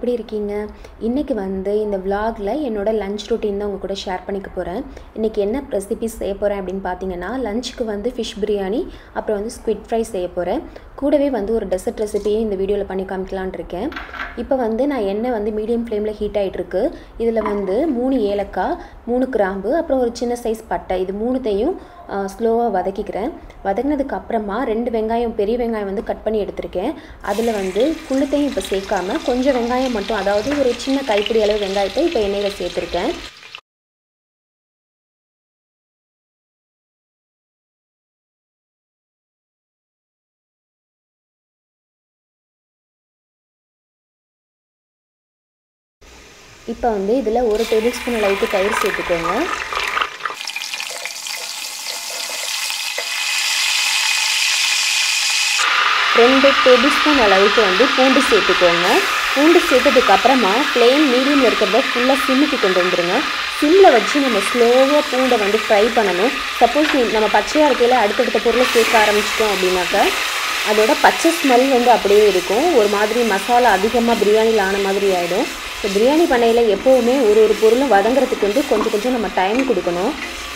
எப்படி இருக்கீங்க இன்றைக்கி வந்து இந்த vlogல என்னோட லஞ்ச் ரொட்டீன் தான் உங்கள் கூட ஷேர் பண்ணிக்க போகிறேன் இன்றைக்கி என்ன ரெசிபிஸ் செய்ய போகிறேன் அப்படின்னு பார்த்தீங்கன்னா லஞ்சுக்கு வந்து ஃபிஷ் பிரியாணி அப்புறம் வந்து ஸ்குவிட் ஃப்ரை செய்ய போகிறேன் கூடவே வந்து ஒரு டெசர்ட் ரெசிபியும் இந்த வீடியோவில் பண்ணி காமிக்கலான்னு இருக்கேன் இப்போ வந்து நான் எண்ணெய் வந்து மீடியம் ஃப்ளேமில் ஹீட் ஆகிட்டுருக்கு இதில் வந்து மூணு ஏலக்காய் மூணு கிராம்பு அப்புறம் ஒரு சின்ன சைஸ் பட்டை இது மூணுத்தையும் ஸ்லோவாக வதக்கிக்கிறேன் வதக்கினதுக்கு அப்புறமா ரெண்டு வெங்காயம் பெரிய வெங்காயம் வந்து கட் பண்ணி எடுத்திருக்கேன் அதில் வந்து புழுத்தையும் இப்போ சேர்க்காம கொஞ்சம் வெங்காயம் மட்டும் அதாவது ஒரு சின்ன கைப்பிடி அளவு வெங்காயத்தை இப்போ எண்ணெயில் சேர்த்துருக்கேன் இப்போ வந்து இதில் ஒரு டேபிள் ஸ்பூன் அளவுக்கு தயிர் சேர்த்துக்கோங்க ரெண்டு டேபிள் ஸ்பூன் அளவுக்கு வந்து பூண்டு சேர்த்துக்கோங்க பூண்டு சேர்த்ததுக்கு அப்புறமா ஃப்ளேம் மீடியமில் இருக்கிறத ஃபுல்லாக சிம்முக்கு கொண்டு வந்துடுங்க சிம்மில் வச்சு நம்ம ஸ்லோவாக பூண்டை வந்து ஃப்ரை பண்ணணும் சப்போஸ் நம்ம பச்சையாக இருக்கையில் அடுத்தடுத்த பொருளை சேர்க்க ஆரம்பிச்சிட்டோம் அப்படின்னாக்கா அதோட பச்சை ஸ்மெல் வந்து அப்படியே இருக்கும் ஒரு மாதிரி மசாலா அதிகமாக பிரியாணியில் ஆன மாதிரி ஆகிடும் ஸோ பிரியாணி பண்ணையில் எப்போவுமே ஒரு ஒரு பொருளும் வதங்குறதுக்கு வந்து கொஞ்சம் கொஞ்சம் நம்ம டைம் கொடுக்கணும்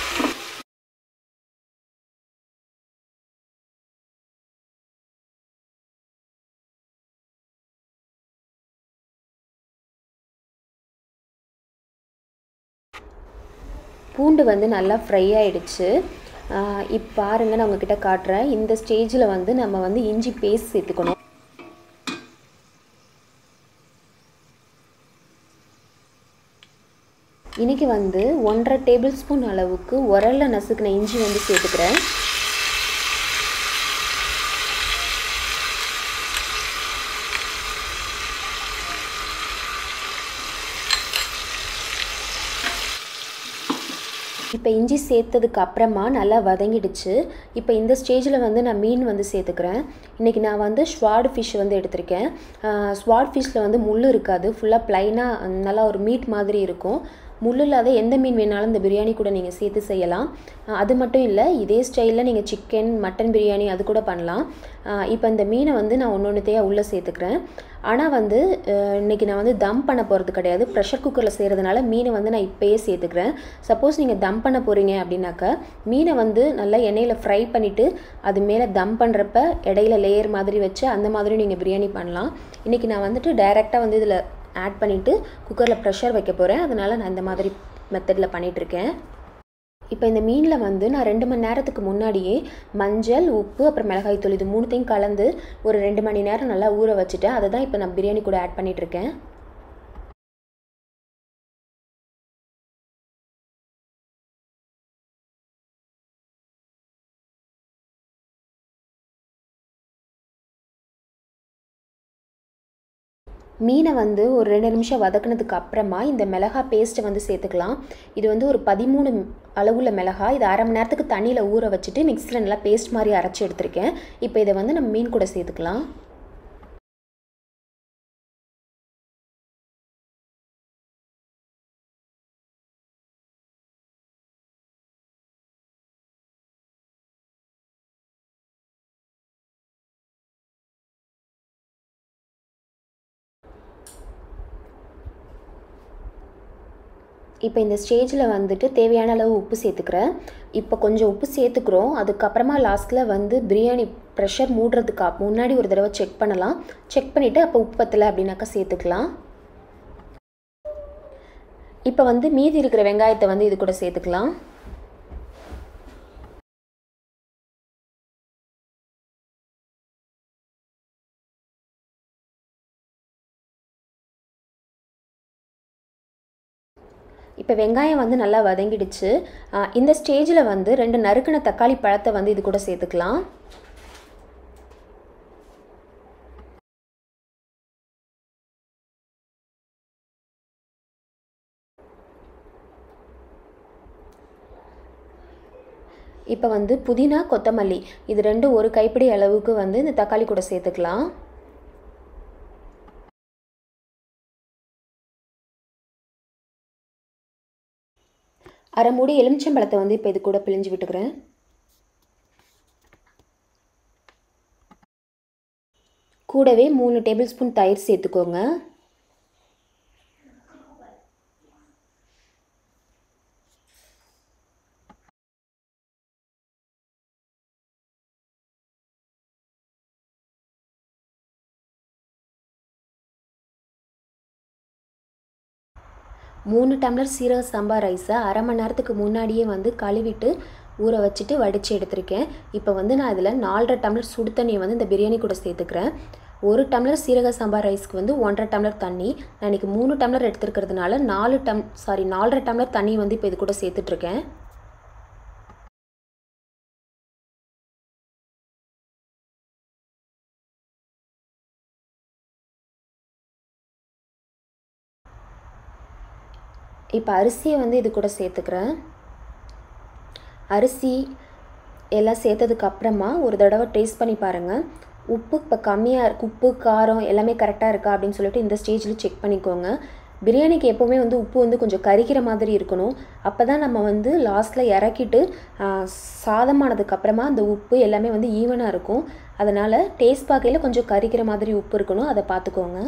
பூண்டு வந்து நல்லா ஃப்ரை ஆகிடுச்சு இப்போ பாருங்கள் நான் உங்ககிட்ட காட்டுறேன் இந்த ஸ்டேஜில் வந்து நம்ம வந்து இஞ்சி பேஸ்ட் சேர்த்துக்கணும் இன்றைக்கி வந்து ஒன்றரை டேபிள் ஸ்பூன் அளவுக்கு உரலில் நசுக்கின இஞ்சி வந்து சேர்த்துக்கிறேன் இப்போ இஞ்சி சேர்த்ததுக்கு அப்புறமா நல்லா வதங்கிடுச்சு இப்போ இந்த ஸ்டேஜில் வந்து நான் மீன் வந்து சேர்த்துக்கிறேன் இன்றைக்கி நான் வந்து ஸ்வாட் ஃபிஷ் வந்து எடுத்திருக்கேன் ஸ்வாட் ஃபிஷ்ஷில் வந்து முள் இருக்காது ஃபுல்லாக ப்ளைனாக நல்லா ஒரு மீட் மாதிரி இருக்கும் முள் இல்லாத எந்த மீன் வேணாலும் இந்த பிரியாணி கூட நீங்கள் சேர்த்து செய்யலாம் அது மட்டும் இல்லை இதே ஸ்டைலில் நீங்கள் சிக்கன் மட்டன் பிரியாணி அது கூட பண்ணலாம் இப்போ இந்த மீனை வந்து நான் ஒன்று ஒன்றுத்தையாக உள்ளே சேர்த்துக்கிறேன் ஆனால் வந்து இன்றைக்கி நான் வந்து தம் பண்ண போகிறது கிடையாது ப்ரெஷர் குக்கரில் செய்கிறதுனால மீனை வந்து நான் இப்போயே சேர்த்துக்கிறேன் சப்போஸ் நீங்கள் தம் பண்ண போகிறீங்க அப்படின்னாக்கா மீனை வந்து நல்லா எண்ணெயில் ஃப்ரை பண்ணிவிட்டு அது மேலே தம் பண்ணுறப்ப இடையில லேயர் மாதிரி வச்சு அந்த மாதிரி நீங்கள் பிரியாணி பண்ணலாம் இன்றைக்கி நான் வந்துட்டு டைரெக்டாக வந்து இதில் ஆட் பண்ணிவிட்டு குக்கரில் ப்ரெஷர் வைக்க போகிறேன் அதனால் நான் இந்த மாதிரி மெத்தடில் பண்ணிகிட்ருக்கேன் இப்போ இந்த மீனில் வந்து நான் ரெண்டு மணி நேரத்துக்கு முன்னாடியே மஞ்சள் உப்பு அப்புறம் மிளகாய் தூள் இது மூணுத்தையும் கலந்து ஒரு ரெண்டு மணி நேரம் நல்லா ஊற வச்சுட்டேன் அதை தான் இப்போ நான் பிரியாணி கூட ஆட் பண்ணிகிட்ருக்கேன் மீனை வந்து ஒரு ரெண்டு நிமிஷம் வதக்குனதுக்கு அப்புறமா இந்த மிளகா பேஸ்ட்டை வந்து சேர்த்துக்கலாம் இது வந்து ஒரு பதிமூணு அளவுள்ள மிளகா இது அரை மணி நேரத்துக்கு தண்ணியில் ஊற வச்சுட்டு மிக்ஸியில் நல்லா பேஸ்ட் மாதிரி அரைச்சி எடுத்திருக்கேன் இப்போ இதை வந்து நம்ம மீன் கூட சேர்த்துக்கலாம் இப்போ இந்த ஸ்டேஜில் வந்துட்டு தேவையான அளவு உப்பு சேர்த்துக்கிறேன் இப்போ கொஞ்சம் உப்பு சேர்த்துக்கிறோம் அதுக்கப்புறமா லாஸ்ட்டில் வந்து பிரியாணி ப்ரெஷர் மூடுறதுக்கு முன்னாடி ஒரு தடவை செக் பண்ணலாம் செக் பண்ணிவிட்டு அப்போ உப்பு பத்தலை அப்படின்னாக்கா சேர்த்துக்கலாம் இப்போ வந்து மீதி இருக்கிற வெங்காயத்தை வந்து இது கூட சேர்த்துக்கலாம் இப்போ வெங்காயம் வந்து நல்லா வதங்கிடுச்சு இந்த ஸ்டேஜில் வந்து ரெண்டு நறுக்கின தக்காளி பழத்தை வந்து இது கூட சேர்த்துக்கலாம் இப்போ வந்து புதினா கொத்தமல்லி இது ரெண்டும் ஒரு கைப்பிடி அளவுக்கு வந்து இந்த தக்காளி கூட சேர்த்துக்கலாம் அரை மூடி எலுமிச்சம்பழத்தை வந்து இப்போ இது கூட பிழிஞ்சு விட்டுக்கிறேன் கூடவே மூணு டேபிள் ஸ்பூன் தயிர் சேர்த்துக்கோங்க மூணு டம்ளர் சீரக சம்பா ரைஸை அரை மணி நேரத்துக்கு முன்னாடியே வந்து கழுவிட்டு ஊற வச்சுட்டு வடித்து எடுத்திருக்கேன் இப்போ வந்து நான் இதில் நாலரை டம்ளர் சுடு தண்ணியை வந்து இந்த பிரியாணி கூட சேர்த்துக்கிறேன் ஒரு டம்ளர் சீரக சாம்பார் ரைஸ்க்கு வந்து ஒன்றரை டம்ளர் தண்ணி நான் இன்றைக்கி மூணு டம்ளர் எடுத்துருக்கிறதுனால நாலு டம் சாரி நாலரை டம்ளர் தண்ணி வந்து இப்போ இது கூட சேர்த்துட்ருக்கேன் இப்போ அரிசியை வந்து இது கூட சேர்த்துக்கிறேன் அரிசி எல்லாம் சேர்த்ததுக்கு அப்புறமா ஒரு தடவை டேஸ்ட் பண்ணி பாருங்கள் உப்பு இப்போ கம்மியாக இருக்கு உப்பு காரம் எல்லாமே கரெக்டாக இருக்கா அப்படின்னு சொல்லிட்டு இந்த ஸ்டேஜில் செக் பண்ணிக்கோங்க பிரியாணிக்கு எப்போவுமே வந்து உப்பு வந்து கொஞ்சம் கரிக்கிற மாதிரி இருக்கணும் அப்போ தான் நம்ம வந்து லாஸ்ட்டில் இறக்கிட்டு சாதமானதுக்கப்புறமா அந்த உப்பு எல்லாமே வந்து ஈவனாக இருக்கும் அதனால் டேஸ்ட் பார்க்கையில் கொஞ்சம் கரிக்கிற மாதிரி உப்பு இருக்கணும் அதை பார்த்துக்கோங்க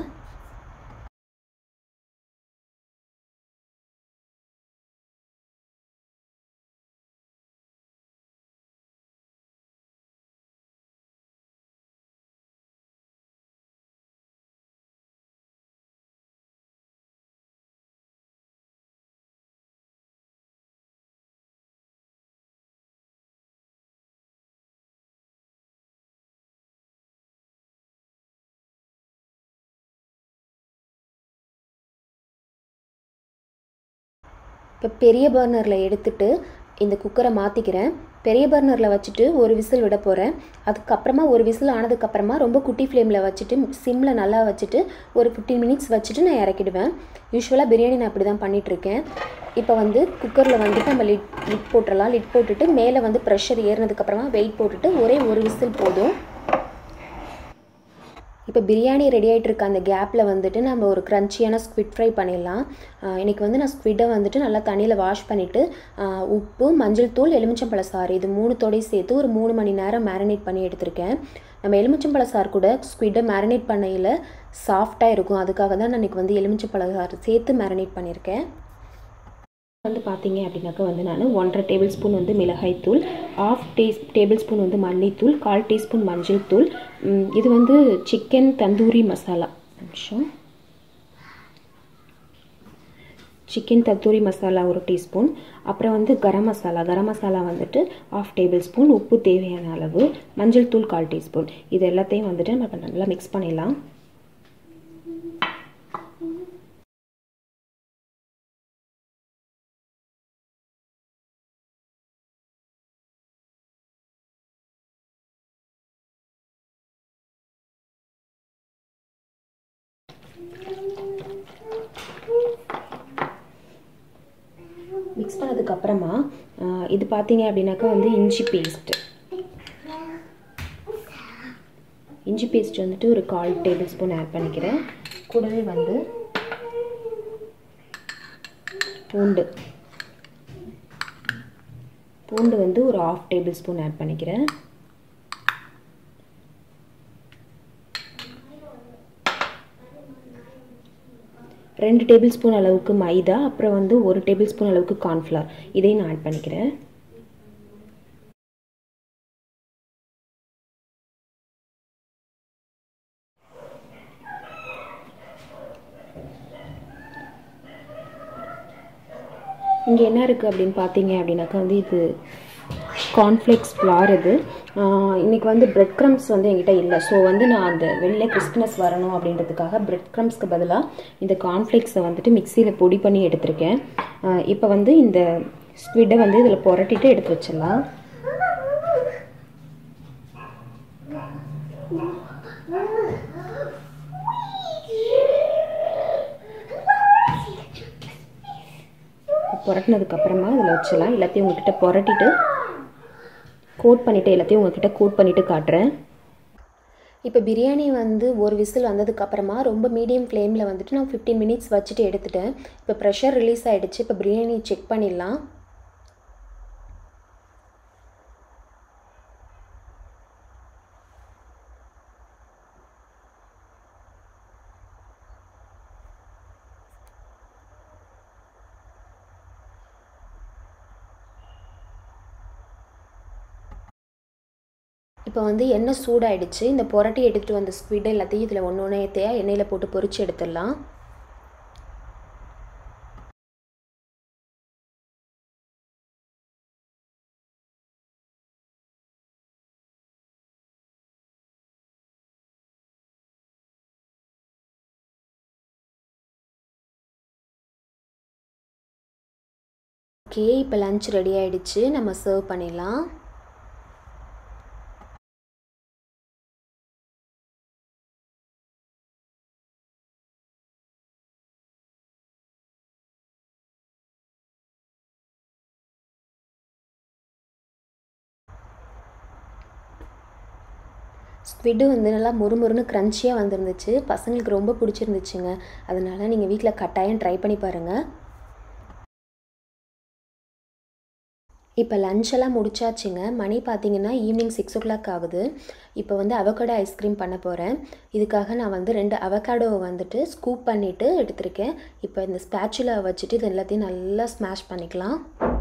இப்போ பெரிய பர்னரில் எடுத்துட்டு இந்த குக்கரை மாற்றிக்கிறேன் பெரிய பர்னரில் வச்சுட்டு ஒரு விசில் விட போகிறேன் அதுக்கப்புறமா ஒரு விசில் ஆனதுக்கப்புறமா ரொம்ப குட்டி ஃப்ளேமில் வச்சுட்டு சிம்மில் நல்லா வச்சுட்டு ஒரு ஃபிஃப்டீன் மினிட்ஸ் வச்சுட்டு நான் இறக்கிடுவேன் யூஸ்வலாக பிரியாணி நான் அப்படி தான் பண்ணிகிட்ருக்கேன் இப்போ வந்து குக்கரில் வந்துட்டு நம்ம லிட் லிட் போட்டுடலாம் லிட் போட்டுட்டு மேலே வந்து ப்ரெஷர் ஏறினதுக்கப்புறமா வெயிட் போட்டுட்டு ஒரே ஒரு விசில் போதும் இப்போ பிரியாணி ரெடி ஆகிட்டு இருக்க அந்த கேப்பில் வந்துட்டு நம்ம ஒரு க்ரன்ச்சியான ஸ்குவிட் ஃப்ரை பண்ணிடலாம் இன்றைக்கி வந்து நான் ஸ்குவிட்டை வந்துட்டு நல்லா தண்ணியில் வாஷ் பண்ணிவிட்டு உப்பு மஞ்சள் தூள் எலுமிச்சம்பழ சாறு இது மூணுத்தோடையும் சேர்த்து ஒரு மூணு மணி நேரம் மேரினேட் பண்ணி எடுத்திருக்கேன் நம்ம எலுமிச்சம்பழ சாறு கூட ஸ்குவிட்டை மேரினேட் பண்ணையில் சாஃப்டாக இருக்கும் அதுக்காக தான் நான் இன்றைக்கி வந்து எலுமிச்சம்பழ சாறு சேர்த்து மேரினேட் பண்ணியிருக்கேன் வந்து பார்த்தீங்க அப்படின்னாக்கா வந்து நான் ஒன்றரை டேபிள் ஸ்பூன் வந்து மிளகாய்த்தூள் ஆஃப் டீஸ் டேபிள் ஸ்பூன் வந்து மல்லித்தூள் கால் டீஸ்பூன் மஞ்சள் தூள் இது வந்து சிக்கன் தந்தூரி மசாலா நிமிஷம் சிக்கன் தந்தூரி மசாலா ஒரு டீஸ்பூன் அப்புறம் வந்து கரம் மசாலா கரம் மசாலா வந்துட்டு ஆஃப் டேபிள் ஸ்பூன் உப்பு தேவையான அளவு மஞ்சள் தூள் கால் டீஸ்பூன் இது எல்லாத்தையும் வந்துட்டு நம்ம நல்லா மிக்ஸ் பண்ணிடலாம் மிக்ஸ் பண்ணதுக்கப்புறமா இது பார்த்தீங்க அப்படின்னாக்கா வந்து இஞ்சி பேஸ்ட்டு இஞ்சி பேஸ்ட் வந்துட்டு ஒரு கால் டேபிள் ஸ்பூன் ஆட் பண்ணிக்கிறேன் கூடவே வந்து பூண்டு பூண்டு வந்து ஒரு ஆஃப் டேபிள் ஸ்பூன் ஆட் பண்ணிக்கிறேன் ரெண்டு டேபிள் ஸ்பூன் அளவுக்கு மைதா அப்புறம் வந்து ஒரு டேபிள் ஸ்பூன் அளவுக்கு கார்ன்ஃப்ளவர் இதையும் நான் ஆட் பண்ணிக்கிறேன் இங்கே என்ன இருக்குது அப்படின்னு பார்த்தீங்க அப்படின்னாக்கா வந்து இது கார்ன்ஃப்ளேக்ஸ் ஃப்ளார் இது இன்றைக்கி வந்து பிரெட் க்ரம்ஸ் வந்து என்கிட்ட இல்லை ஸோ வந்து நான் அந்த வெளில கிறிஸ்பினஸ் வரணும் அப்படின்றதுக்காக பிரெட் க்ரம்ஸ்க்கு பதிலாக இந்த கார்ன்ஃப்ளேக்ஸை வந்துட்டு மிக்சியில் பொடி பண்ணி எடுத்திருக்கேன் இப்போ வந்து இந்த ஸ்குவிட்டை வந்து இதில் புரட்டிட்டு எடுத்து வச்சிடலாம் புரட்டினதுக்கப்புறமா இதில் வச்சிடலாம் எல்லாத்தையும் உங்ககிட்ட புரட்டிட்டு கோட் பண்ணிவிட்டு எல்லாத்தையும் உங்ககிட்ட கோட் பண்ணிவிட்டு காட்டுறேன் இப்போ பிரியாணி வந்து ஒரு விசில் வந்ததுக்கப்புறமா ரொம்ப மீடியம் ஃப்ளேமில் வந்துட்டு நான் ஃபிஃப்டீன் மினிட்ஸ் வச்சுட்டு எடுத்துட்டேன் இப்போ ப்ரெஷர் ரிலீஸ் ஆகிடுச்சு இப்போ பிரியாணி செக் பண்ணிடலாம் இப்போ வந்து எண்ணெய் சூடாயிடுச்சு இந்த புரட்டி எடுத்துகிட்டு வந்த ஸ்குவிட் எல்லாத்தையும் இதில் ஒன்று ஒன்று ஏற்றையாக எண்ணெயில் போட்டு பொரிச்சு எடுத்துடலாம் ஓகே இப்போ லஞ்ச் ரெடி ஆயிடுச்சு நம்ம சர்வ் பண்ணிடலாம் ஸ்குவிட்டு வந்து நல்லா முறுமுறுன்னு க்ரன்ச்சியாக வந்துருந்துச்சு பசங்களுக்கு ரொம்ப பிடிச்சிருந்துச்சுங்க அதனால நீங்கள் வீட்டில் கட்டாயம் ட்ரை பண்ணி பாருங்கள் இப்போ லஞ்செல்லாம் முடிச்சாச்சுங்க மணி பார்த்தீங்கன்னா ஈவினிங் சிக்ஸ் ஓ கிளாக் ஆகுது இப்போ வந்து அவகோடோ ஐஸ்கிரீம் பண்ண போகிறேன் இதுக்காக நான் வந்து ரெண்டு அவகாடோவை வந்துட்டு ஸ்கூப் பண்ணிவிட்டு எடுத்திருக்கேன் இப்போ இந்த ஸ்பேச்சுலா வச்சுட்டு இது எல்லாத்தையும் நல்லா ஸ்மாஷ் பண்ணிக்கலாம்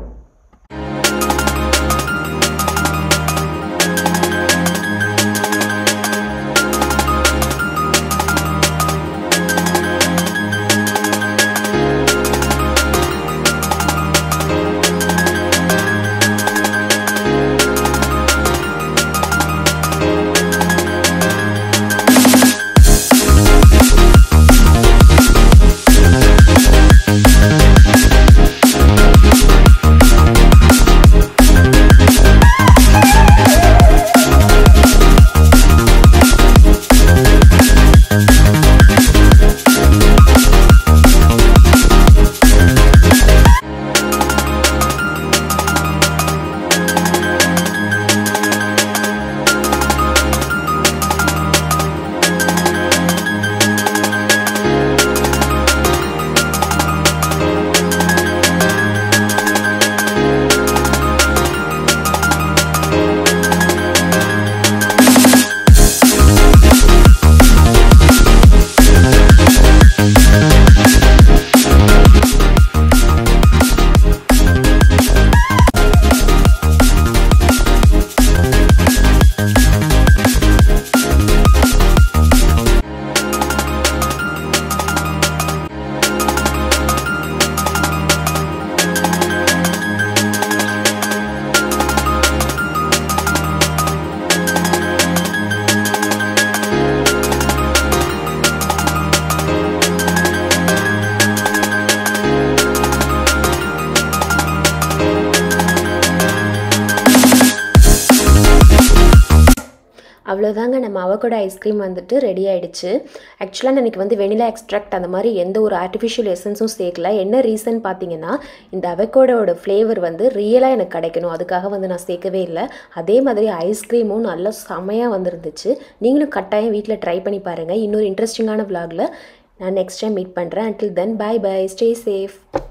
அவ்வளோதாங்க நம்ம அவகோடோ ஐஸ்கிரீம் வந்துட்டு ரெடி ஆயிடுச்சு ஆக்சுவலாக நான் எனக்கு வந்து வெனிலா எக்ஸ்ட்ராக்ட் அந்த மாதிரி எந்த ஒரு ஆர்டிஃபிஷியல் எசன்ஸும் சேர்க்கல என்ன ரீசன் பார்த்தீங்கன்னா இந்த அவகோடோட ஃப்ளேவர் வந்து ரியலாக எனக்கு கிடைக்கணும் அதுக்காக வந்து நான் சேர்க்கவே இல்லை அதே மாதிரி ஐஸ்கிரீமும் நல்லா செமையாக வந்துருந்துச்சு நீங்களும் கட்டாயம் வீட்டில் ட்ரை பண்ணி பாருங்கள் இன்னொரு இன்ட்ரெஸ்டிங்கான vlogல நான் நெக்ஸ்ட் டைம் மீட் பண்ணுறேன் until then bye bye stay safe